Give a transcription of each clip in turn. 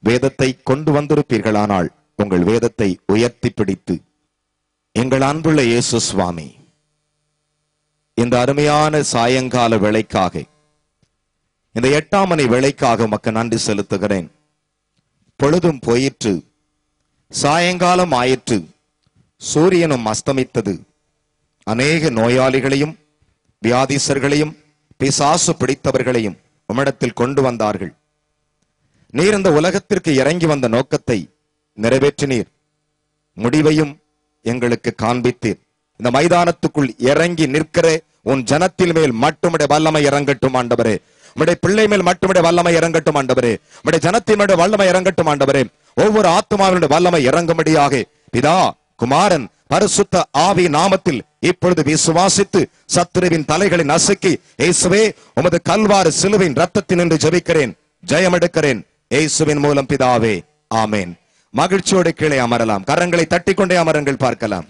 வேதத்தை கொண்டு வந்திருப்பீர்களானால் உங்கள் வேதத்தை உயர்த்தி பிடித்து எங்கள் அன்புள்ள இயேசு சுவாமி இந்த அருமையான சாயங்கால வேளைக்காக இந்த எட்டாம் மணி வேளைக்காக உமக்கு நன்றி செலுத்துகிறேன் பொழுதும் போயிற்று சாயங்காலம் ஆயிற்று சூரியனும் அஸ்தமித்தது அநேக நோயாளிகளையும் வியாதிசர்களையும் பிசாசு பிடித்தவர்களையும் உம்மிடத்தில் கொண்டு வந்தார்கள் நீர் இந்த உலகத்திற்கு இறங்கி வந்த நோக்கத்தை நிறைவேற்றினீர் முடிவையும் எங்களுக்கு காண்பித்தீர் இந்த மைதானத்துக்குள் இறங்கி நிற்கிற உன் ஜனத்தில் மேல் மட்டுமுடைய வல்லமை இறங்கட்டும் ஆண்டவரே உம்முடைய பிள்ளை மேல் மட்டுமுடைய வல்லமை இறங்கட்டும் ஆண்டவரே உம்முடைய ஜனத்தின் மேல் வல்லமை இறங்கட்டும் ஆண்டவரே ஒவ்வொரு ஆத்மாவினுடைய வல்லமை இறங்கும்படியாக பிதா குமாரன் பரிசுத்த ஆவி நாமத்தில் இப்பொழுது விசுவாசித்து சத்துருவின் தலைகளை நசுக்கி இயேசுவே உமது கல்வாறு சிலுவின் ரத்தத்தின் என்று ஜெபிக்கிறேன் ஜெயம் எடுக்கிறேன் இயேசுவின் மூலம் பிதாவே ஆமேன் மகிழ்ச்சியோடு கீழே அமரலாம் கரங்களை தட்டிக்கொண்டே அமருங்கள் பார்க்கலாம்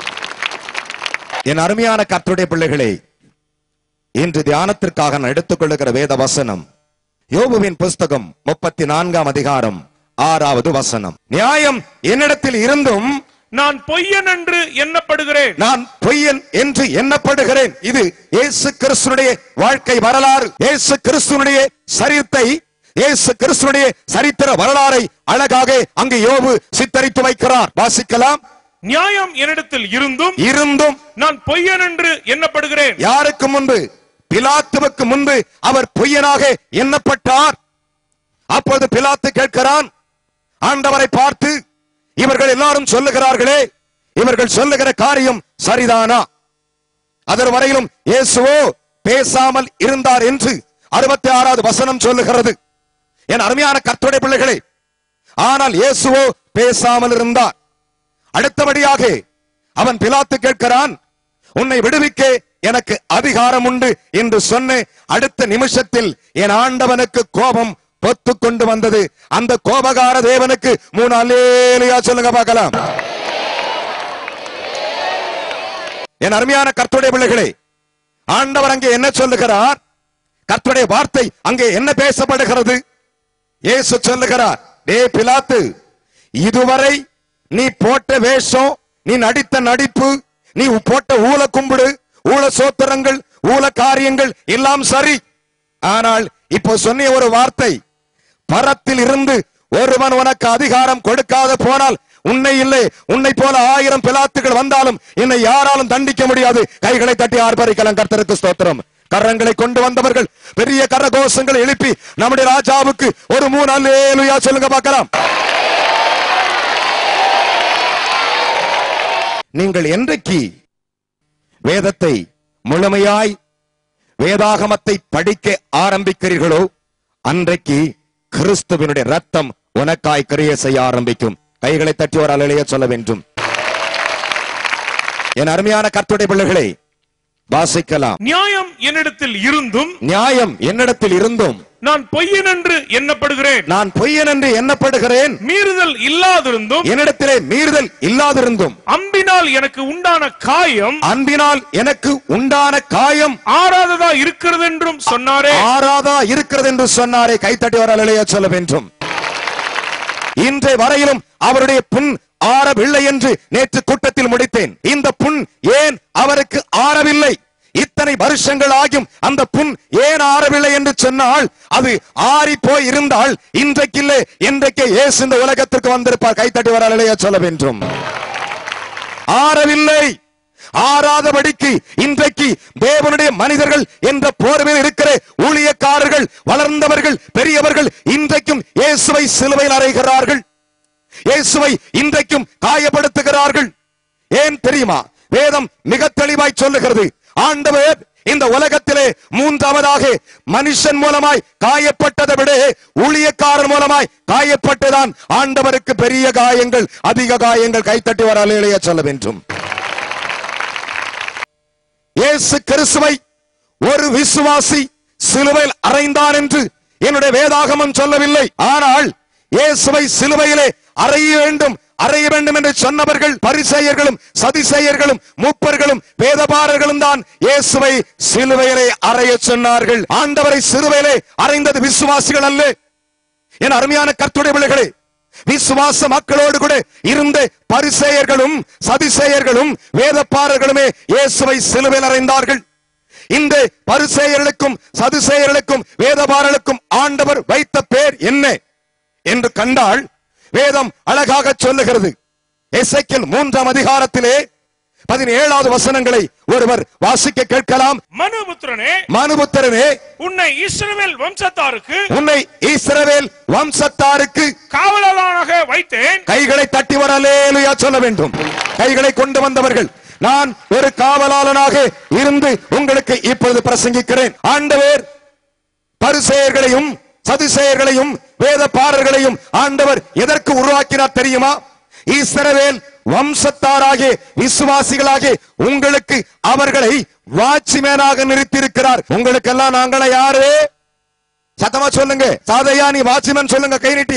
என் அருமையான கர்த்தருடைய பிள்ளைகளே இன்று தியானத்திற்காக நான் எடுத்துக்கொள்ளுகிற வேத வசனம் யோபுவின் புஸ்தகம் முப்பத்தி நான்காம் அதிகாரம் ஆறாவது வசனம் நியாயம் என்னிடத்தில் இருந்தும் நான் பொய்யன் என்று எண்ணப்படுகிறேன் நான் பொய்யன் என்று எண்ணப்படுகிறேன் இது இயேசு கிறிஸ்துனுடைய வாழ்க்கை வரலாறு இயேசு கிறிஸ்துனுடைய சரித்தை இயேசு கிறிஸ்துனுடைய சரித்திர வரலாறை அழகாக அங்கு யோபு சித்தரித்து வைக்கிறார் வாசிக்கலாம் நியாயம் என்னிடத்தில் இருந்தும் இருந்தும் நான் பொய்யன் என்று எண்ணப்படுகிறேன் யாருக்கு முன்பு பிலாத்துவுக்கு முன்பு அவர் பொய்யனாக எண்ணப்பட்டார் அப்பொழுது பிலாத்து கேட்கிறான் ஆண்டவரை பார்த்து இவர்கள் எல்லாரும் சொல்லுகிறார்களே இவர்கள் சொல்லுகிற காரியம் சரிதானா அதர் வரையிலும் இயேசுவோ பேசாமல் இருந்தார் என்று அறுபத்தி ஆறாவது வசனம் சொல்லுகிறது என் அருமையான கர்த்தருடைய பிள்ளைகளே ஆனால் இயேசுவோ பேசாமல் இருந்தார் அடுத்தபடியாக அவன் பிலாத்து கேட்கிறான் உன்னை விடுவிக்க எனக்கு அதிகாரம் உண்டு என்று சொன்ன அடுத்த நிமிஷத்தில் என் ஆண்டவனுக்கு கோபம் பொத்து கொண்டு வந்தது அந்த கோபகார தேவனுக்கு மூணு அல்லேலியா சொல்லுங்க பார்க்கலாம் என் அருமையான கர்த்தருடைய பிள்ளைகளே ஆண்டவர் அங்கே என்ன சொல்லுகிறார் கர்த்தருடைய வார்த்தை அங்கே என்ன பேசப்படுகிறது இயேசு சொல்லுகிறார் டே பிலாத்து இதுவரை நீ போட்ட வேஷம் நீ நடித்த நடிப்பு நீ போட்ட ஊல கும்பிடு ஊழ சோத்திரங்கள் ஊழ காரியங்கள் எல்லாம் சரி ஆனால் இப்போ சொன்னிய ஒரு வார்த்தை பரத்தில் இருந்து ஒருவன் உனக்கு அதிகாரம் கொடுக்காத போனால் உன்னை இல்லை உன்னை போல ஆயிரம் பிலாத்துகள் வந்தாலும் என்னை யாராலும் தண்டிக்க முடியாது கைகளை தட்டி ஆர்ப்பரிக்கலாம் கர்த்தருக்கு ஸ்தோத்திரம் கரங்களை கொண்டு வந்தவர்கள் பெரிய கரகோஷங்களை எழுப்பி நம்முடைய ராஜாவுக்கு ஒரு மூணு அல்லேலுயா சொல்லுங்க பார்க்கலாம் நீங்கள் என்றைக்கு வேதத்தை முழுமையாய் வேதாகமத்தை படிக்க ஆரம்பிக்கிறீர்களோ அன்றைக்கு கிறிஸ்துவினுடைய ரத்தம் உனக்காய் கிரிய செய்ய ஆரம்பிக்கும் கைகளை தட்டி ஒரு அலைய சொல்ல வேண்டும் என் அருமையான கர்த்தருடைய பிள்ளைகளை வாசிக்கலாம் நியாயம் என்னிடத்தில் இருந்தும் நியாயம் என்னிடத்தில் இருந்தும் நான் பொய்யன் என்று எண்ணப்படுகிறேன் நான் பொய்யன் என்று எண்ணப்படுகிறேன் மீறுதல் இல்லாதிருந்தும் என்னிடத்திலே மீறுதல் இல்லாதிருந்தும் அம்பினால் எனக்கு உண்டான காயம் அன்பினால் எனக்கு உண்டான காயம் ஆறாததா இருக்கிறது என்றும் சொன்னாரே ஆறாதா இருக்கிறது என்று சொன்னாரே கைத்தட்டி ஒரு அலைய சொல்ல வேண்டும் இன்றை வரையிலும் அவருடைய புண் ஆறவில்லை என்று நேற்று கூட்டத்தில் முடித்தேன் இந்த புண் ஏன் அவருக்கு ஆறவில்லை இத்தனை வருஷங்கள் ஆகும் அந்த புண் ஏன் ஆறவில்லை என்று சொன்னால் அது ஆறி போய் இருந்தால் இன்றைக்கு இல்லை என்றைக்கே இயேசு இந்த உலகத்திற்கு வந்திருப்பார் கைத்தட்டி வர அலைய சொல்ல வேண்டும் ஆறவில்லை ஆறாதபடிக்கு இன்றைக்கு தேவனுடைய மனிதர்கள் என்ற போர்வையில் இருக்கிற ஊழியக்காரர்கள் வளர்ந்தவர்கள் பெரியவர்கள் இன்றைக்கும் இயேசுவை சிலுவையில் அறைகிறார்கள் இயேசுவை இன்றைக்கும் காயப்படுத்துகிறார்கள் ஏன் தெரியுமா வேதம் மிக தெளிவாய் சொல்லுகிறது ஆண்டவர் இந்த உலகத்திலே மூன்றாவதாக மனுஷன் மூலமாய் காயப்பட்டதை விட ஊழியக்காரர் மூலமாய் காயப்பட்டுதான் ஆண்டவருக்கு பெரிய காயங்கள் அதிக காயங்கள் கைத்தட்டி வர அலையிலேயே சொல்ல வேண்டும் இயேசு கிறிஸ்துவை ஒரு விசுவாசி சிலுவையில் அறைந்தான் என்று என்னுடைய வேதாகமம் சொல்லவில்லை ஆனால் இயேசுவை சிலுவையிலே அறைய வேண்டும் அறைய வேண்டும் என்று சொன்னவர்கள் பரிசெயர்களும் சதிசெயர்களும் மூப்பர்களும் வேதபாரர்களும் தான் இயேசுவை சிலுவையிலே அறைய சொன்னார்கள் ஆண்டவரை சிலுவையிலே அறைந்தது விசுவாசிகள் அல்ல என் அருமையான கர்த்துடைய பிள்ளைகளே விசுவாச மக்களோடு கூட இருந்த பரிசேயர்களும் சதிசேயர்களும் வேதப்பாரர்களுமே இயேசுவை சிலுவையில் அறைந்தார்கள் இந்த பரிசேயர்களுக்கும் சதுசேயர்களுக்கும் வேதபாரர்களுக்கும் ஆண்டவர் வைத்த பேர் என்ன என்று கண்டால் வேதம் அழகாக சொல்லுகிறது எசைக்கில் மூன்றாம் அதிகாரத்திலே பதினேழாவது வசனங்களை ஒருவர் வாசிக்க கேட்கலாம் மனுபுத்திரனே மனுபுத்திரனே உன்னை இஸ்ரவேல் வம்சத்தாருக்கு உன்னை இஸ்ரவேல் வம்சத்தாருக்கு காவலாளனாக வைத்தேன் கைகளை தட்டி வர அல்லேலூயா சொல்ல வேண்டும் கைகளை கொண்டு வந்தவர்கள் நான் ஒரு காவலாளனாக இருந்து உங்களுக்கு இப்பொழுது பிரசங்கிக்கிறேன் ஆண்டவர் பரிசேயர்களையும் சதுசேயர்களையும் வேத பாரர்களையும் ஆண்டவர் எதற்கு உருவாக்கினார் தெரியுமா இஸ்ரவேல் வம்சத்தாராகிய விசுவாசிகளாகிய உங்களுக்கு அவர்களை வாட்சிமேனாக நிறுத்தியிருக்கிறார் உங்களுக்கெல்லாம் நாங்கள யாரு சத்தமா சொல்லுங்க சாதையா நீ வாட்சிமேன் சொல்லுங்க கை நீட்டி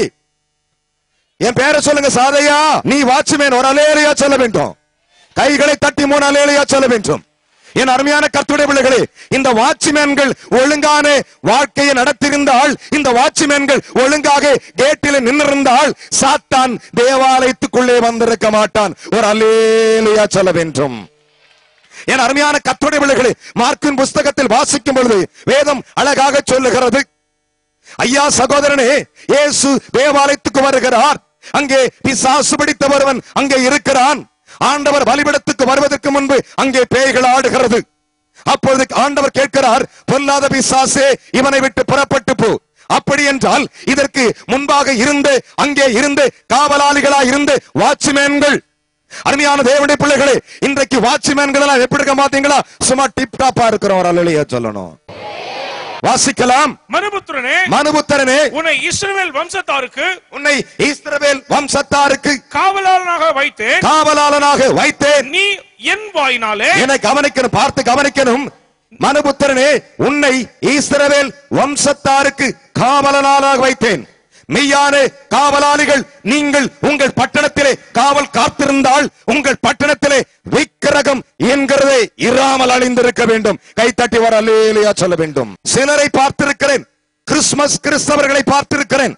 என் பேரை சொல்லுங்க சாதையா நீ வாட்ச்மேன் ஒரு அலேலையா சொல்ல வேண்டும் கைகளை தட்டி மூணு அலேலையா சொல்ல வேண்டும் என் அருமையான கர்த்துடைய பிள்ளைகளே இந்த வாட்ச்மேன்கள் ஒழுங்கான வாழ்க்கையை நடத்திருந்தால் இந்த வாட்ச்மேன்கள் ஒழுங்காக கேட்டில் நின்றிருந்தால் சாத்தான் தேவாலயத்துக்குள்ளே வந்திருக்க மாட்டான் ஒரு அலேலையா சொல்ல வேண்டும் என் அருமையான கர்த்துடைய பிள்ளைகளே மார்க்கின் புஸ்தகத்தில் வாசிக்கும் பொழுது வேதம் அழகாக சொல்லுகிறது ஐயா சகோதரனே இயேசு தேவாலயத்துக்கு வருகிறார் அங்கே பிசாசு பிடித்த ஒருவன் அங்கே இருக்கிறான் ஆண்டவர் பலிபிடத்துக்கு வருவதற்கு முன்பு அங்கே பேய்கள் ஆடுகிறது அப்பொழுது ஆண்டவர் கேட்கிறார் பொல்லாத பிசாசே இவனை விட்டு புறப்பட்டு போ அப்படி என்றால் இதற்கு முன்பாக இருந்து அங்கே இருந்து காவலாளிகளா இருந்து வாட்ச்மேன்கள் அருமையான தேவனுடைய பிள்ளைகளே இன்றைக்கு வாட்ச்மேன்கள் எல்லாம் எப்படி இருக்க மாத்தீங்களா சும்மா டிப் டாப்பா இருக்கிறோம் ஒரு அல்லையா சொல்லணும் வாசிக்கலாம் மனுபுத்திரனே மனுபுத்திரனே உன்னை இஸ்ரவேல் வம்சத்தாருக்கு உன்னை ஈஸ்திரவேல் வம்சத்தாருக்கு காவலாளனாக வைத்தேன் காவலாளனாக வைத்தேன் நீ என் வாயினாலே என கவனிக்கணும் பார்த்து கவனிக்கணும் மனுபுத்திரனே உன்னை ஈஸ்திரவேல் வம்சத்தாருக்கு காவலனாக வைத்தேன் மெய்யான காவலாளிகள் நீங்கள் உங்கள் பட்டணத்திலே காவல் காத்திருந்தால் உங்கள் பட்டணத்திலே விக்கிரகம் என்கிறதே இராமல் அழிந்திருக்க வேண்டும் கைத்தட்டி வர அல்லேலியா சொல்ல வேண்டும் சிலரை பார்த்திருக்கிறேன் கிறிஸ்துமஸ் கிறிஸ்தவர்களை பார்த்திருக்கிறேன்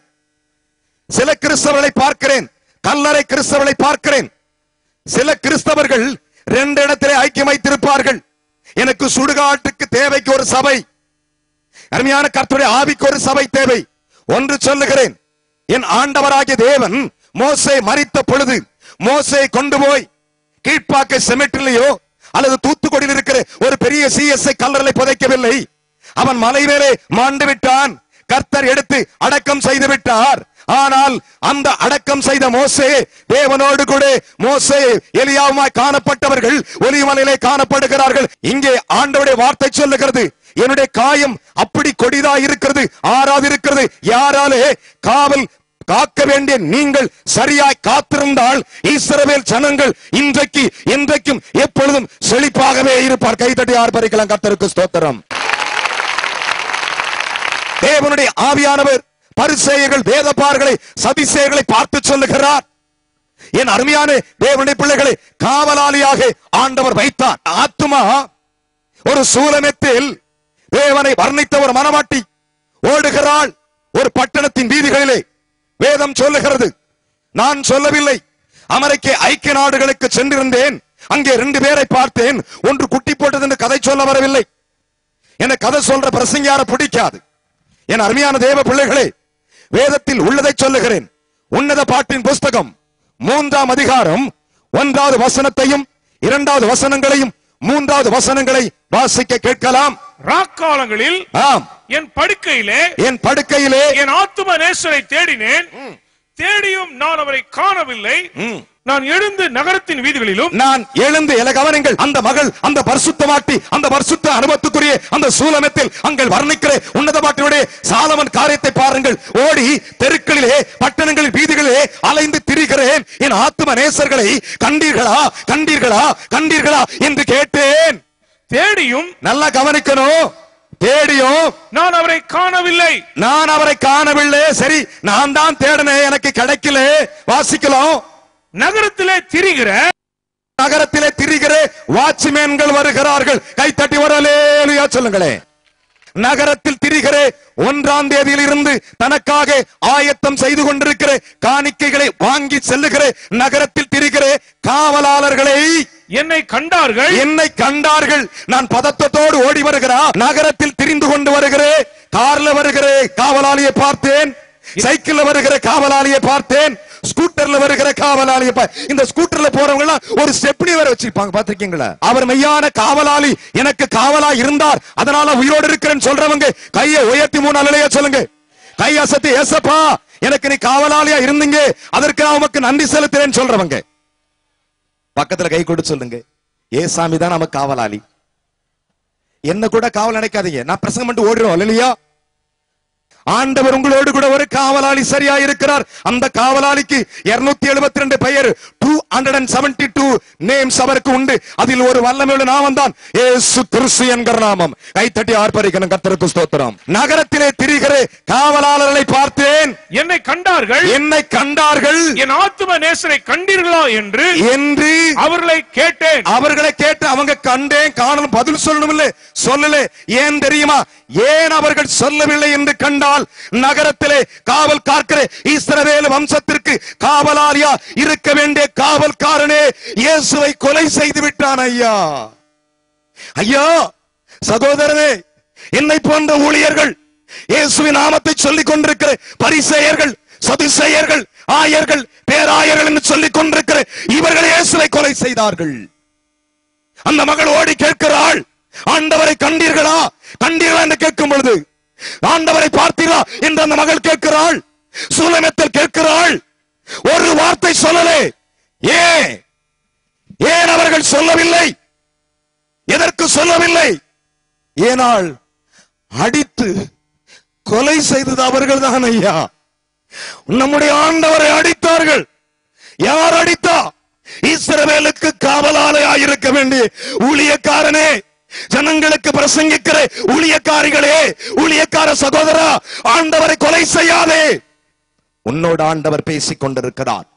சில கிறிஸ்தவர்களை பார்க்கிறேன் கல்லறை கிறிஸ்தவர்களை பார்க்கிறேன் சில கிறிஸ்தவர்கள் ரெண்டு இடத்திலே ஐக்கியம் வைத்திருப்பார்கள் எனக்கு சுடுகாட்டுக்கு தேவைக்கு ஒரு சபை அருமையான கர்த்தருடைய ஆவிக்கு ஒரு சபை தேவை ஒன்று சொல்லுகிறேன் என் ஆண்டவராகிய தேவன் மோசே மரித்த பொழுது மோசே கொண்டு போய் கீழ்ப்பாக்க செமெட்டிலேயோ அல்லது தூத்துக்குடியில் இருக்கிற ஒரு பெரிய சிஎஸ்ஐ கல்லறை புதைக்கவில்லை அவன் மலை மேலே மாண்டு விட்டான் கர்த்தர் எடுத்து அடக்கம் செய்து விட்டார் ஆனால் அந்த அடக்கம் செய்த மோசே தேவனோடு கூட மோசே எலியாவுமாய் காணப்பட்டவர்கள் ஒலிமலையிலே காணப்படுகிறார்கள் இங்கே ஆண்டவருடைய வார்த்தை சொல்லுகிறது என்னுடைய காயம் அப்படி கொடிதா இருக்கிறது ஆறாது இருக்கிறது யாராலே காவல் காக்க வேண்டிய நீங்கள் சரியாய் காத்திருந்தால் இஸ்ரவேல் ஜனங்கள் இன்றைக்கு இன்றைக்கும் எப்பொழுதும் செழிப்பாகவே இருப்பார் கைதட்டி ஆர்ப்பரிக்கலாம் கர்த்தருக்கு ஸ்தோத்திரம் தேவனுடைய ஆவியானவர் பரிசேயர்கள் வேதப்பார்களை சதிசேயர்களை பார்த்து சொல்லுகிறார் என் அருமையான தேவனுடைய பிள்ளைகளை காவலாளியாக ஆண்டவர் வைத்தார் ஆத்துமா ஒரு சூலமெத்தில் தேவனை வர்ணித்த ஒரு மனமாட்டி ஓடுகிறாள் ஒரு பட்டணத்தின் வீதிகளிலே வேதம் சொல்லுகிறது நான் சொல்லவில்லை அமெரிக்க ஐக்கிய நாடுகளுக்கு சென்றிருந்தேன் அங்கே ரெண்டு பேரை பார்த்தேன் ஒன்று குட்டி போட்டது என்று கதை சொல்ல வரவில்லை என கதை சொல்ற பிரசங்கியார பிடிக்காது என் அருமையான தேவ பிள்ளைகளே வேதத்தில் உள்ளதை சொல்லுகிறேன் உன்னத பாட்டின் புஸ்தகம் மூன்றாம் அதிகாரம் ஒன்றாவது வசனத்தையும் இரண்டாவது வசனங்களையும் மூன்றாவது வசனங்களை வாசிக்க கேட்கலாம் ராக்காலங்களில் ஆம் என் படுக்கையிலே என் படுக்கையிலே என் ஆத்தும நேசரை தேடினேன் தேடியும் நான் அவரை காணவில்லை ம். நான் எழுந்து நகரத்தின் வீதிகளிலும் நான் எழுந்து என கவனிங்கள் அந்த மகள் அந்த பரிசுத்தமாட்டி அந்த பரிசுத்த அனுபவத்துக்குரிய அந்த சூலமத்தில் அங்கள் வர்ணிக்கிற உன்னத பாட்டினுடைய சாலமன் காரியத்தை பாருங்கள் ஓடி தெருக்களிலே பட்டணங்களில் வீதிகளிலே அலைந்து திரிகிறேன் என் ஆத்தும நேசர்களை கண்டீர்களா கண்டீர்களா கண்டீர்களா என்று கேட்டேன் தேடியும் நல்லா கவனிக்கணும் தேடியும் நான் அவரை காணவில்லை நான் அவரை காணவில்லை சரி நான் தான் தேடினேன் எனக்கு கிடைக்கல வாசிக்கலாம் நகரத்திலே திரிகிற நகரத்திலே திரிகிற வாட்ச்மேன்கள் வருகிறார்கள் கைத்தட்டி வரலேலுயா சொல்லுங்களே நகரத்தில் திரிகிற ஒன்றாம் தேதியில் இருந்து தனக்காக ஆயத்தம் செய்து கொண்டிருக்கிற காணிக்கைகளை வாங்கி செல்லுகிற நகரத்தில் திரிகிற காவலாளர்களை என்னை கண்டார்கள் என்னை கண்டார்கள் நான் பதத்தத்தோடு ஓடி வருகிறான் நகரத்தில் திரிந்து கொண்டு வருகிறேன் கார்ல வருகிற காவலாளியை பார்த்தேன் சைக்கிள்ல வருகிற காவலாளியை பார்த்தேன் ஸ்கூட்டர்ல வருகிற காவலாளியை பா- இந்த ஸ்கூட்டர்ல போறவங்க எல்லாம் ஒரு ஸ்டெப்னி வேற வச்சிருப்பாங்க பாத்திருக்கீங்களா அவர் மெய்யான காவலாளி எனக்கு காவலா இருந்தார் அதனால உயிரோடு இருக்கிறேன்னு சொல்றவங்க கையை உயர்த்தி மூணு அலையா சொல்லுங்க கை அசத்தி ஏசப்பா எனக்கு நீ காவலாளியா இருந்தீங்க அதற்கு நான் உமக்கு நன்றி செலுத்துறேன்னு சொல்றவங்க பக்கத்துல கை கொடுத்து சொல்லுங்க ஏசாமி தான் நமக்கு காவலாளி என்ன கூட காவல் நினைக்காதீங்க நான் பிரசங்கம் பண்ணிட்டு ஓடிடுவோம் இல்லையா ஆண்டவர் உங்களோடு கூட ஒரு காவலாளி சரியா இருக்கிறார் அந்த காவலாளிக்கு 272 எழுபத்தி ரெண்டு பெயர் two hundred and seventy two names அவருக்கு உண்டு அதில் ஒரு வல்லமையுள்ள நாமம் தான் ஏசு கிறிஸ்து என்கிற நாமம் கைத்தட்டி ஆர்ப்பரிக்கணும் கர்த்தருக்கு ஸ்தோத்திரம் நகரத்திலே திரிகிற காவலாளர்களை பார்த்தேன் என்னை கண்டார்கள் என்னை கண்டார்கள் என் ஆத்தும நேசரை கண்டீர்களா என்று என்று அவர்களை கேட்டேன் அவர்களை கேட்டு அவங்க கண்டேன் காணலும் பதில் சொல்லணும் இல்லை சொல்லல ஏன் தெரியுமா ஏன் அவர்கள் சொல்லவில்லை என்று கண்டால் நகரத்திலே காவல் காக்கிற இஸ்ரவேல் வம்சத்திற்கு காவலாளியா இருக்க வேண்டிய காவல்காரனே இயேசுவை கொலை செய்து விட்டான் ஐயா ஐயா சகோதரனே என்னை போன்ற ஊழியர்கள் இயேசுவின் நாமத்தை சொல்லிக் கொண்டிருக்கிற பரிசெயர்கள் சதுசெயர்கள் ஆயர்கள் பேராயர்கள் என்று சொல்லிக் கொண்டிருக்கிற இவர்கள் இயேசுவை கொலை செய்தார்கள் அந்த மகள் ஓடி கேட்கிறாள் ஆண்டவரை கண்டீர்களா கண்டீர்களா என்று கேட்கும் பொழுது ஆண்டவரை பார்த்தீர்களா என்று அந்த மகள் கேட்கிறாள் சூலமத்தில் கேட்கிறாள் ஒரு வார்த்தை சொல்லலே ஏன் ஏன் அவர்கள் சொல்லவில்லை எதற்கு சொல்லவில்லை ஏனால் அடித்து கொலை செய்தது அவர்கள் தான் ஐயா நம்முடைய ஆண்டவரை அடித்தார்கள் யார் அடித்தா இஸ்ரவேலுக்கு காவலாளையாய் இருக்க வேண்டிய ஊழியக்காரனே ஜனங்களுக்கு பிரசங்கிக்கிற ஊழியக்காரிகளே ஊழியக்கார சகோதரா ஆண்டவரை கொலை செய்யாதே உன்னோடு ஆண்டவர் பேசிக் கொண்டிருக்கிறார்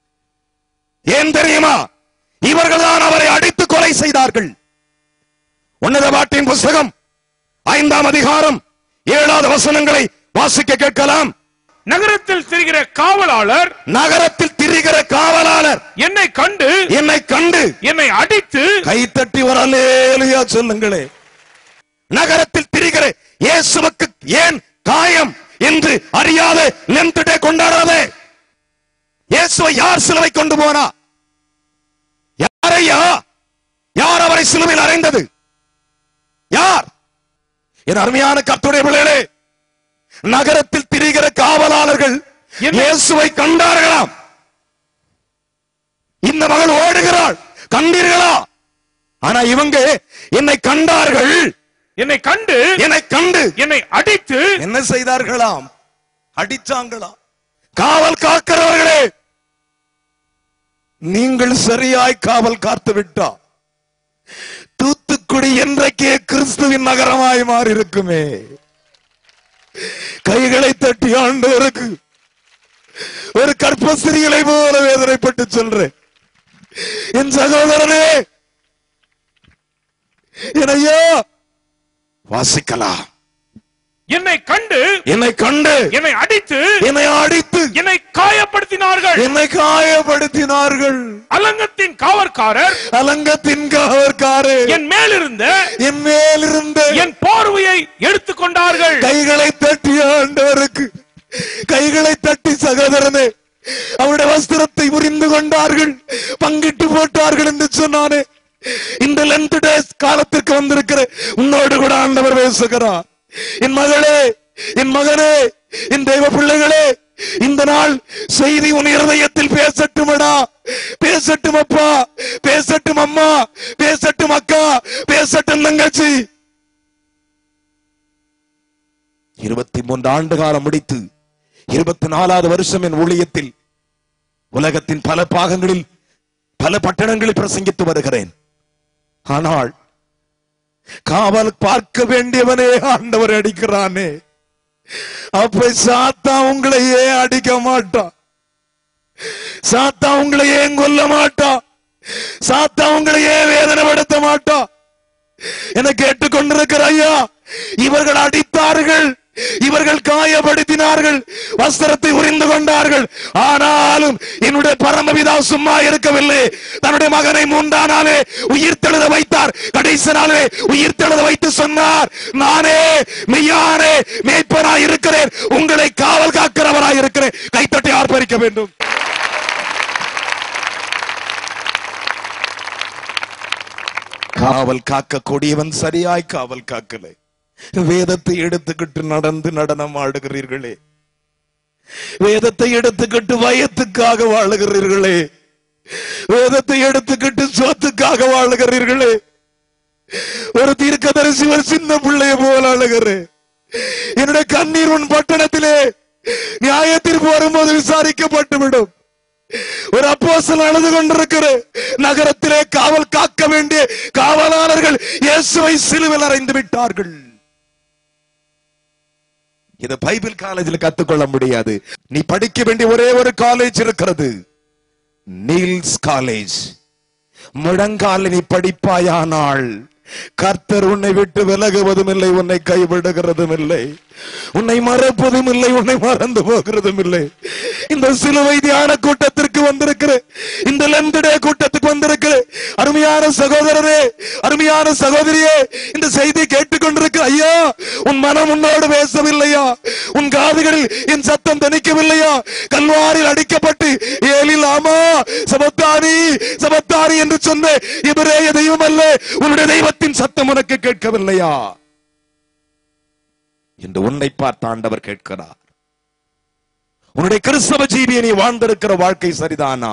ஏன் தெரியுமா இவர்கள் தான் அவரை அடித்து கொலை செய்தார்கள் உன்னத பாட்டின் புஸ்தகம் ஐந்தாம் அதிகாரம் ஏழாவது வசனங்களை வாசிக்க கேட்கலாம் நகரத்தில் திரிகிற காவலாளர் நகரத்தில் திரிகிற காவலாளர் என்னை கண்டு என்னை கண்டு என்னை அடித்து கைத்தட்டி வரலேலியா சொல்லுங்களே நகரத்தில் திரிகிற இயேசுவுக்கு ஏன் காயம் என்று அறியாத லெம்துடே கொண்டாடாதே இயேசுவை யார் சிலுவை கொண்டு போனா யாரையா யார் அவரை சிலுவையில் அறைந்தது யார் என் அருமையான கர்த்தருடைய பிள்ளைகளே நகரத்தில் திரிகிற காவலாளர்கள் என்ன? இயேசுவை கண்டார்களாம் இந்த மகள் ஓடுகிறாள் கண்டீர்களா ஆனா இவங்க என்னை கண்டார்கள் என்னை கண்டு என்னை கண்டு என்னை அடித்து என்ன செய்தார்களாம் அடிச்சாங்களாம் காவல் காக்கிறவர்களே நீங்கள் சரியாய் காவல் காத்து விட்டா தூத்துக்குடி என்றைக்கே கிறிஸ்துவின் நகரமாய் மாறி இருக்குமே கைகளை தட்டி ஆண்டவருக்கு ஒரு கற்பஸ்திரிகளை போல வேதனைப்பட்டு சொல்றேன் என் சகோதரனே என்னையா வாசிக்கலாம் என்னை கண்டு என்னை கண்டு என்னை அடித்து என்னை அடித்து என்னை காயப்படுத்தினார்கள் என்னை காயப்படுத்தினார்கள் அலங்கத்தின் காவற்காரர் அலங்கத்தின் காவற்காரே என் மேலிருந்த என் மேலிருந்த என் போர்வையை எடுத்துக் கொண்டார்கள் கைகளை தட்டி ஆண்டவருக்கு கைகளை தட்டி சகோதரனே அவருடைய வஸ்திரத்தை உரிந்து கொண்டார்கள் பங்கிட்டு போட்டார்கள் என்று சொன்னானே இந்த லென்த் டேஸ் காலத்திற்கு வந்திருக்கிற உன்னோடு கூட ஆண்டவர் பேசுகிறார் என் மகளே என் மகனே என் தெய்வ பிள்ளைகளே இந்த நாள் செய்தி உன் இருதயத்தில் பேசட்டுமடா பேசட்டும் அப்பா பேசட்டும் அம்மா பேசட்டும் அக்கா பேசட்டும் தங்கச்சி இருபத்தி மூன்று ஆண்டு காலம் முடித்து இருபத்தி நாலாவது வருஷம் என் ஊழியத்தில் உலகத்தின் பல பாகங்களில் பல பட்டணங்களில் பிரசங்கித்து வருகிறேன் ஆனால் காவல் பார்க்க வேண்டியவனே ஆண்டவர் அடிக்கிறானே அப்ப சாத்தா உங்களை ஏன் அடிக்க மாட்டான் சாத்தா உங்களை ஏன் கொல்ல மாட்டான் சாத்தா உங்களை ஏன் வேதனைப்படுத்த மாட்டான் என கேட்டுக்கொண்டிருக்கிற ஐயா இவர்கள் அடித்தார்கள் இவர்கள் காயப்படுத்தினார்கள் வஸ்திரத்தை உரிந்து கொண்டார்கள் ஆனாலும் என்னுடைய பரமபிதா சும்மா இருக்கவில்லை தன்னுடைய மகனை மூன்றாம் நாளே உயிர் தெழுத வைத்தார் கடைசி நாளே உயிர் தெழுத வைத்து சொன்னார் நானே மெய்யானே மேய்ப்பனாய் இருக்கிறேன் உங்களை காவல் காக்கிறவராய் இருக்கிறேன் கைத்தட்டி ஆர்ப்பரிக்க வேண்டும் காவல் காக்க கூடியவன் சரியாய் காவல் காக்கலை வேதத்தை எடுத்துக்கிட்டு நடந்து நடனம் ஆடுகிறீர்களே வேதத்தை எடுத்துக்கிட்டு வயத்துக்காக வாழுகிறீர்களே வேதத்தை எடுத்துக்கிட்டு சொத்துக்காக வாழுகிறீர்களே ஒரு தீர்க்கதரிசி ஒரு சின்ன பிள்ளைய போல அழுகிறேன் என்னுடைய கண்ணீர் உன் பட்டணத்திலே நியாயத்திற்கு வரும்போது விசாரிக்கப்பட்டு விடும் ஒரு அப்போஸ்தலன் அழுது கொண்டிருக்கிற நகரத்திலே காவல் காக்க வேண்டிய காவலாளர்கள் இயேசுவை சிலுவில் அறைந்து விட்டார்கள் இத பைபிள் காலேஜில் கத்துக்கொள்ள முடியாது நீ படிக்க வேண்டிய ஒரே ஒரு காலேஜ் இருக்கிறது நீல்ஸ் காலேஜ் முழங்கால நீ படிப்பாயானால் கர்த்தர் உன்னை விட்டு விலகுவதும் இல்லை உன்னை கைவிடுகிறதும் இல்லை உன்னை மறப்பதும் இல்லை உன்னை மறந்து போகிறதும் இல்லை இந்த சிலுவை தியான கூட்டத்திற்கு வந்திருக்கிற இந்த லெந்தடே கூட்டத்துக்கு வந்திருக்கிற அருமையான சகோதரரே அருமையான சகோதரியே இந்த செய்தி கேட்டுக்கொண்டிருக்கிற ஐயா உன் மனம் உன்னோடு பேசவில்லையா உன் காதுகளில் என் சத்தம் தணிக்கவில்லையா கல்வாரில் அடிக்கப்பட்டு ஏலில் ஆமா சபத்தாரி சபத்தாரி என்று சொன்ன இவரேய தெய்வம் அல்ல உன்னுடைய தெய்வத்தின் சத்தம் உனக்கு கேட்கவில்லையா என்று உன்னை பார்த்த ஆண்டவர் கேட்கிறார் உன்னுடைய கிறிஸ்தவ ஜீவியை நீ வாழ்ந்திருக்கிற வாழ்க்கை சரிதானா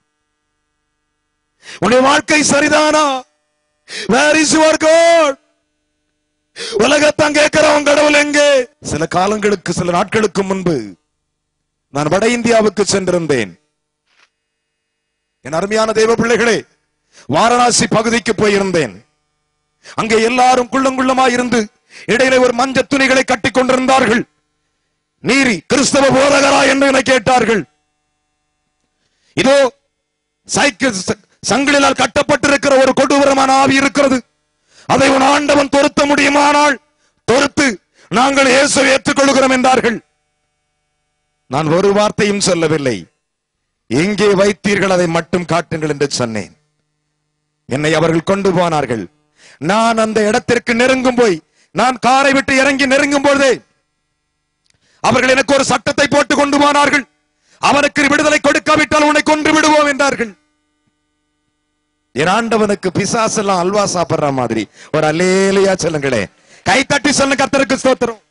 உன்னுடைய வாழ்க்கை சரிதானா வேர் இஸ் யுவர் காட் உலகத்தான் கேட்கிறவன் கடவுள் எங்கே சில காலங்களுக்கு சில நாட்களுக்கு முன்பு நான் வட இந்தியாவுக்கு சென்றிருந்தேன் என் அருமையான தெய்வ பிள்ளைகளே வாரணாசி பகுதிக்கு போயிருந்தேன் அங்கே எல்லாரும் குள்ளங்குள்ளமாய் இருந்து இடையிலே ஒரு மஞ்ச துணிகளை கட்டிக் கொண்டிருந்தார்கள் நீரி கிறிஸ்தவ போதகரா என்று என கேட்டார்கள் இதோ சைக்கிள் ச- சங்கிலினால் கட்டப்பட்டிருக்கிற ஒரு கொடூரமான ஆவி இருக்கிறது அதை உன் ஆண்டவன் தொருத்த முடியுமானால் தொருத்து நாங்கள் இயேசுவை ஏற்றுக்கொள்கிறோம் என்றார்கள் நான் ஒரு வார்த்தையும் சொல்லவில்லை எங்கே வைத்தீர்கள் அதை மட்டும் காட்டுங்கள் என்று சொன்னேன் என்னை அவர்கள் கொண்டு போனார்கள் நான் அந்த இடத்திற்கு நெருங்கும் போய் நான் காரை விட்டு இறங்கி நெருங்கும் பொழுதே அவர்கள் எனக்கு ஒரு சட்டத்தை போட்டு கொண்டு போனார்கள் அவனுக்கு விடுதலை கொடுக்காவிட்டால் உன்னை கொன்று விடுவோம் என்றார்கள் என் ஆண்டவனுக்கு பிசாசெல்லாம் அல்வா சாப்பிடுற மாதிரி ஒரு அலேலியா சொல்லுங்களே கை தட்டி சொல்லுங்க கர்த்தருக்கு ஸ்தோத்திரம்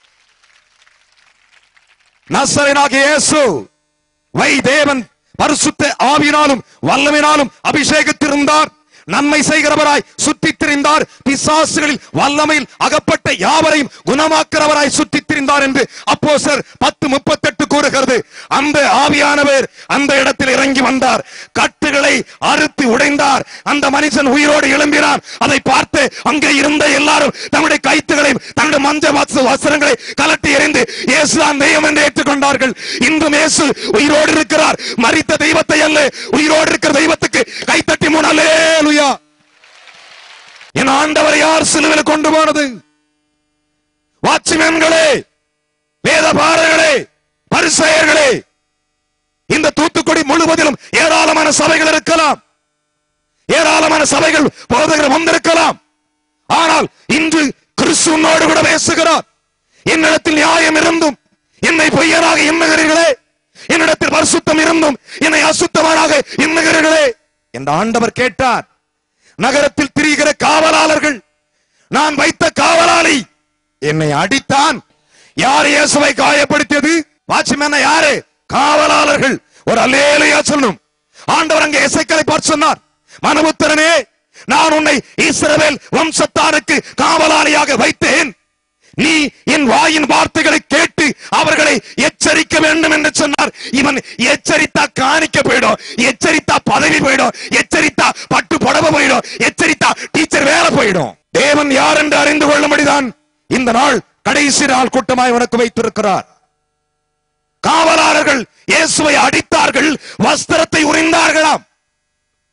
நசரனாகிய இயேசு வை தேவன் பரிசுத்த ஆவியினாலும் வல்லமையினாலும் அபிஷேகத்திருந்தார் நன்மை செய்கிறவராய் சுற்றித் திரிந்தார் பிசாசுகளில் வல்லமையில் அகப்பட்ட யாவரையும் குணமாக்கிறவராய் சுற்றித் திரிந்தார் என்று அப்போஸ்தலர் பத்து முப்பத்தெட்டு கூறுகிறது அந்த ஆவியானவர் அந்த இடத்தில் இறங்கி வந்தார் கட்டுகளை அறுத்து உடைந்தார் அந்த மனுஷன் உயிரோடு எழும்பினார் அதை பார்த்து அங்கே இருந்த எல்லாரும் தம்முடைய கைத்துகளையும் தன்னுடைய மஞ்ச வஸ்து- வஸ்திரங்களை கலட்டி எறிந்து இயேசுதான் தெய்வம் என்று ஏற்றுக்கொண்டார்கள் இன்றும் இயேசு உயிரோடு இருக்கிறார் மரித்த தெய்வத்தை அல்ல உயிரோடு இருக்கிற தெய்வத்துக்கு கைத்தட்டி மூணு அல்லேலூயா என் ஆண்டவரை யார் சிலுவையில் கொண்டு போனது வாட்ச்மேன்களே வேத பாரர்களே பரிசெயர்களே இந்த தூத்துக்குடி முழுவதிலும் ஏராளமான சபைகள் இருக்கலாம் ஏராளமான சபைகள் போதகர் வந்திருக்கலாம் ஆனால் இன்று கிறிஸ்துவனோடு கூட பேசுகிறார் என்னிடத்தில் நியாயம் இருந்தும் என்னை பொய்யராக எண்ணுகிறீர்களே என்னிடத்தில் பரிசுத்தம் இருந்தும் என்னை அசுத்தவனாக எண்ணுகிறீர்களே என்ற ஆண்டவர் கேட்டார் நகரத்தில் திரிகிற காவலாளர்கள் நான் வைத்த காவலாளி என்னை அடித்தான் யார் இயேசுவை காயப்படுத்தியது வாட்ச்மேன் யாரு காவலாளர்கள் ஒரு அல்லேலையா சொல்லணும் ஆண்டவர் அங்கே எசைக்கலை பார்த்து சொன்னார் மனபுத்திரனே நான் உன்னை இஸ்ரவேல் வம்சத்தாருக்கு காவலாளியாக வைத்தேன் நீ என் வாயின் வார்த்தைகளை கேட்டு அவர்களை எச்சரிக்க வேண்டும் என்று சொன்னார் இவன் எச்சரித்தா காணிக்க போயிடும் எச்சரித்தா பதவி போயிடும் எச்சரித்தா பட்டு புடவை போயிடும் எச்சரித்தா டீச்சர் வேலை போயிடும் தேவன் யார் என்று அறிந்து கொள்ளும்படிதான் இந்த நாள் கடைசி நாள் கூட்டமாய் உனக்கு வைத்திருக்கிறார் காவலாளர்கள் இயேசுவை அடித்தார்கள் வஸ்திரத்தை உரிந்தார்களாம்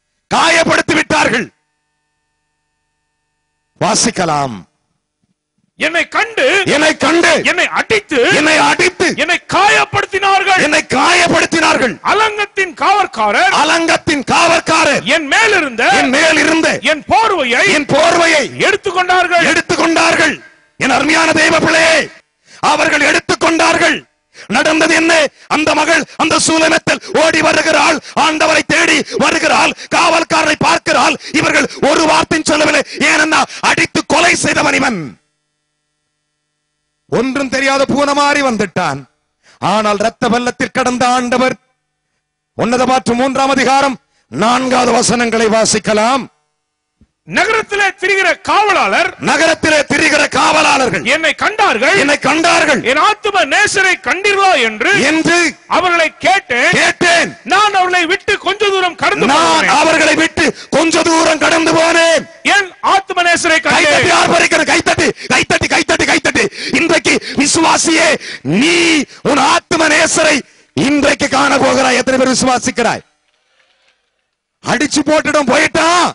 காயப்படுத்தி விட்டார்கள் வாசிக்கலாம் என்னை கண்டு என்னை கண்டு என்னை அடித்து என்னை அடித்து என்னை காயப்படுத்தினார்கள் என்னை காயப்படுத்தினார்கள் அலங்கத்தின் காவற்காரர் அலங்கத்தின் காவற்காரர் என் மேல் இருந்த என் மேல் இருந்த என் போர்வையை என் போர்வையை எடுத்துக்கொண்டார்கள் எடுத்துக்கொண்டார்கள் என் அருமையான தெய்வ பிள்ளையே அவர்கள் எடுத்துக்கொண்டார்கள் நடந்தது என்ன அந்த மகள் அந்த சூலமத்தில் ஓடி வருகிறாள் ஆண்டவரை தேடி வருகிறாள் காவல்காரரை பார்க்கிறாள் இவர்கள் ஒரு வார்த்தை சொல்லவில்லை ஏனென்னா அடித்து கொலை செய்தவன் இவன் ஒன்றும் தெரியாத பூனமாறி வந்துட்டான் ஆனால் ரத்த வெள்ளத்தில் கடந்த ஆண்டவர் உன்னத பாற்று மூன்றாம் அதிகாரம் நான்காவது வசனங்களை வாசிக்கலாம் நகரத்திலே திரிகிற காவலாளர் நகரத்திலே திரிகிற காவலாளர்கள் என்னை கண்டார்கள் என்னை கண்டார்கள் என் ஆத்தும நேசரை கண்டீர்களா என்று என்று அவர்களை கேட்டேன் கேட்டேன் நான் அவர்களை விட்டு கொஞ்ச தூரம் கடந்து நான் போனேன். அவர்களை விட்டு கொஞ்ச தூரம் கடந்து போனேன் என் ஆத்தும நேசரை கைத்தட்டி கண்டேன் ஆர்ப்பரிக்கிற கைத்தட்டி கைத்தட்டி கைத்தட்டி கைத்தட்டி இன்றைக்கு விசுவாசியே நீ உன் ஆத்ம நேசரை இன்றைக்கு காண போகிறாய் எத்தனை பேர் விசுவாசிக்கிறாய் அடிச்சு போட்டுடும் போயிட்டான்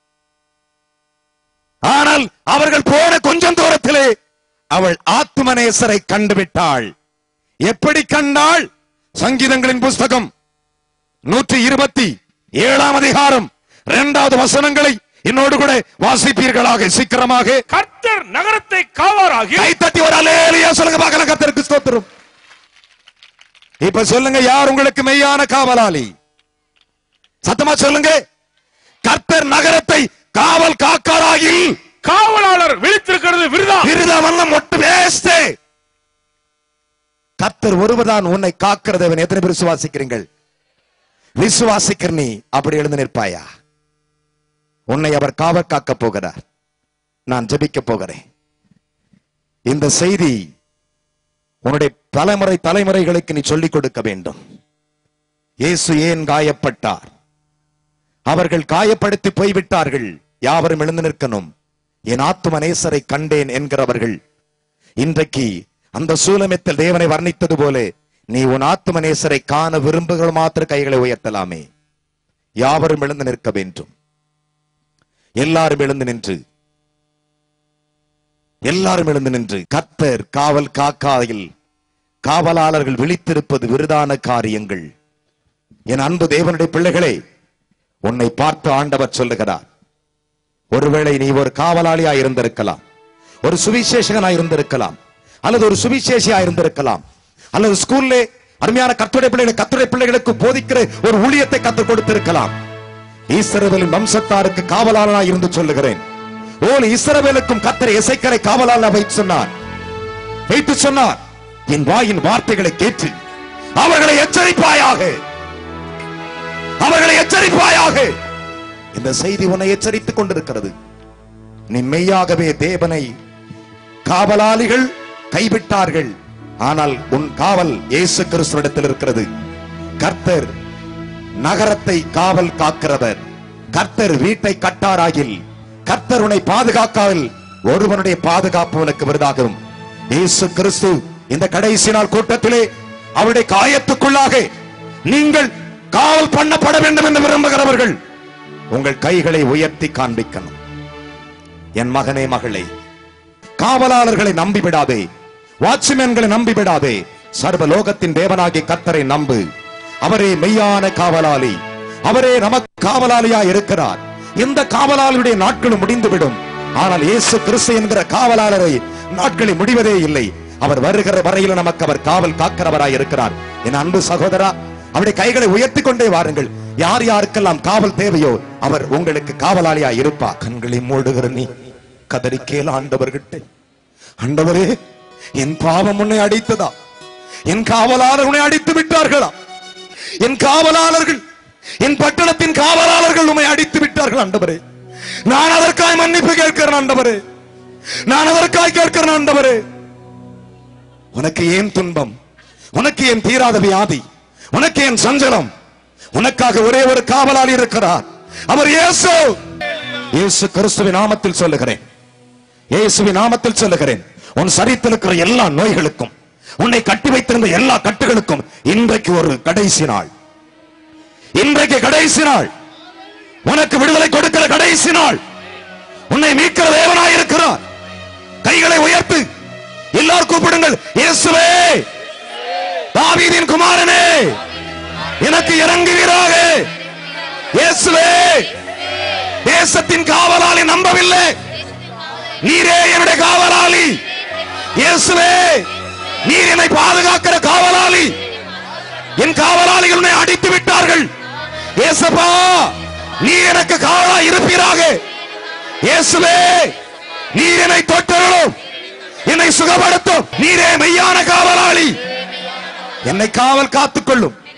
ஆனால் அவர்கள் போன கொஞ்சம் தூரத்திலே அவள் ஆத்மநேசரை கண்டுவிட்டாள் எப்படி கண்டாள் சங்கீதங்களின் புஸ்தகம் நூற்றி இருபத்தி ஏழாம் அதிகாரம் இரண்டாவது வசனங்களை என்னோடு கூட வாசிப்பீர்களாக சீக்கிரமாக கர்த்தர் நகரத்தை காவாராகி கைத்தட்டி ஒரு அலேலியா சொல்லுங்க பார்க்கலாம் கர்த்தருக்கு ஸ்தோத்திரம் இப்ப சொல்லுங்க யார் உங்களுக்கு மெய்யான காவலாளி சத்தமா சொல்லுங்க கர்த்தர் நகரத்தை காவல் காக்காராகில் காவலாளர் விழித்திருக்கிறது விருதா விருதவல்லம் ஒட்டு வேஸ்ட் கர்த்தர் ஒருவர்தான் உன்னை காக்கிறது அவன் எத்தனை பேர் விசுவாசிக்கிறீர்கள் விசுவாசிக்கிற நீ அப்படி எழுந்து நிற்பாயா உன்னை அவர் காவல் காக்க போகிறார் நான் ஜெபிக்க போகிறேன் இந்த செய்தி உன்னுடைய தலைமுறை தலைமுறைகளுக்கு நீ சொல்லிக் கொடுக்க வேண்டும் இயேசு ஏன் காயப்பட்டார் அவர்கள் காயப்படுத்தி போய்விட்டார்கள் யாவரும் எழுந்து நிற்கணும் என் ஆத்தும நேசரை கண்டேன் என்கிறவர்கள் இன்றைக்கு அந்த சூலமெத்தில் தேவனை வர்ணித்தது போல நீ உன் ஆத்தும நேசரை காண விரும்புகிற மாத்திர கைகளை உயர்த்தலாமே யாவரும் எழுந்து நிற்க வேண்டும் எல்லாரும் எழுந்து நின்று எல்லாரும் எழுந்து நின்று கத்தர் காவல் காக்காயில் காவலாளர்கள் விழித்திருப்பது விருதான காரியங்கள் என் அன்பு தேவனுடைய பிள்ளைகளே உன்னை பார்த்து ஆண்டவர் சொல்லுகிறார் ஒருவேளை நீ ஒரு காவலாளியா இருந்திருக்கலாம் ஒரு சுவிசேஷகனா இருந்திருக்கலாம் அல்லது ஒரு சுவிசேஷியா இருந்திருக்கலாம் அல்லது ஸ்கூல்ல அருமையான கத்துடைய பிள்ளைகள் கத்துடைய பிள்ளைகளுக்கு போதிக்கிற ஒரு ஊழியத்தை கற்றுக் கொடுத்திருக்கலாம் ஈஸ்வரவேலின் வம்சத்தாருக்கு காவலாளனா இருந்து சொல்லுகிறேன் ஓல் இஸ்ரவேலுக்கும் கத்தரை இசைக்கரை காவலாளர் வைத்து சொன்னார் வைத்து சொன்னார் என் வாயின் வார்த்தைகளை கேட்டு அவர்களை எச்சரிப்பாயாக அவர்களை எச்சரிப்பாயாக இந்த செய்தி உன்னை எச்சரித்துக் கொண்டிருக்கிறது நீ மெய்யாகவே தேவனை காவலாளிகள் கைவிட்டார்கள் ஆனால் உன் காவல் இயேசு கிறிஸ்துவிடத்தில் இருக்கிறது கர்த்தர் நகரத்தை காவல் காக்கிறவர் கர்த்தர் வீட்டை கட்டாராகில் கர்த்தர் உன்னை பாதுகாக்காவில் ஒருவனுடைய பாதுகாப்பு உனக்கு விருதாகும் இயேசு கிறிஸ்து இந்த கடைசி நாள் கூட்டத்திலே அவருடைய காயத்துக்குள்ளாக நீங்கள் காவல் பண்ணப்பட வேண்டும் என்று விரும்புகிறவர்கள் உங்கள் கைகளை உயர்த்தி காண்பிக்கணும் என் மகனே மகளே காவலாளர்களை நம்பி விடாதே வாட்ச்மேன்களை நம்பி விடாதே சர்வ லோகத்தின் தேவனாகிய கர்த்தரை நம்பு அவரே மெய்யான காவலாளி அவரே நமக்கு காவலாளியா இருக்கிறார் இந்த காவலாளியுடைய நாட்களும் முடிந்துவிடும் ஆனால் இயேசு கிறிஸ்து என்கிற காவலாளரை நாட்களில் முடிவதே இல்லை அவர் வருகிற வரையில நமக்கு அவர் காவல் காக்கிறவராய் இருக்கிறார் என் அன்பு சகோதரா அவருடைய கைகளை உயர்த்தி கொண்டே வாருங்கள் யார் யாருக்கெல்லாம் காவல் தேவையோ அவர் உங்களுக்கு காவலாளியா இருப்பா கண்களை மூடுகிற நீ கதறி கேள் ஆண்டவர்கிட்ட ஆண்டவரே என் பாவம் உன்னை அடித்ததா என் காவலாளர் உன்னை அடித்து விட்டார்களா என் காவலாளர்கள் என் பட்டணத்தின் காவலாளர்கள் உண்மை அடித்து விட்டார்கள் ஆண்டவரே நான் அதற்காய் மன்னிப்பு கேட்கிறேன் ஆண்டவரே நான் அதற்காய் கேட்கிறேன் ஆண்டவரே உனக்கு ஏன் துன்பம் உனக்கு ஏன் தீராத வியாதி உனக்கு ஏன் சஞ்சலம் உனக்காக ஒரே ஒரு காவலாளி இருக்கிறார் அவர் இயேசு இயேசு கிறிஸ்துவின் நாமத்தில் சொல்லுகிறேன் இயேசுவின் நாமத்தில் சொல்லுகிறேன் உன் சரீரத்தில் இருக்கிற எல்லா நோய்களுக்கும் உன்னை கட்டி வைத்திருந்த எல்லா கட்டுகளுக்கும் இன்றைக்கு ஒரு கடைசி நாள் இன்றைக்கு கடைசி நாள் உனக்கு விடுதலை கொடுக்கிற கடைசி நாள் உன்னை மீட்கிற தேவனாய் இருக்கிறார் கைகளை உயர்த்து எல்லாரும் கூப்பிடுங்கள் இயேசுவே தாவீதின் குமாரனே எனக்கு இறங்குவீராக இயேசுவே தேசத்தின் காவலாளி நம்பவில்லை நீரே என்னுடைய காவலாளி இயேசுவே நீர் என்னை பாதுகாக்கிற காவலாளி என் காவலாளிகள் உன்னை அடித்து விட்டார்கள் இயேசப்பா நீர் எனக்கு காவலா இருப்பீராக இயேசுவே நீர் என்னை தொட்டருளும் என்னை சுகப்படுத்தும் நீரே மெய்யான காவலாளி என்னை காவல் காத்துக் கொள்ளும்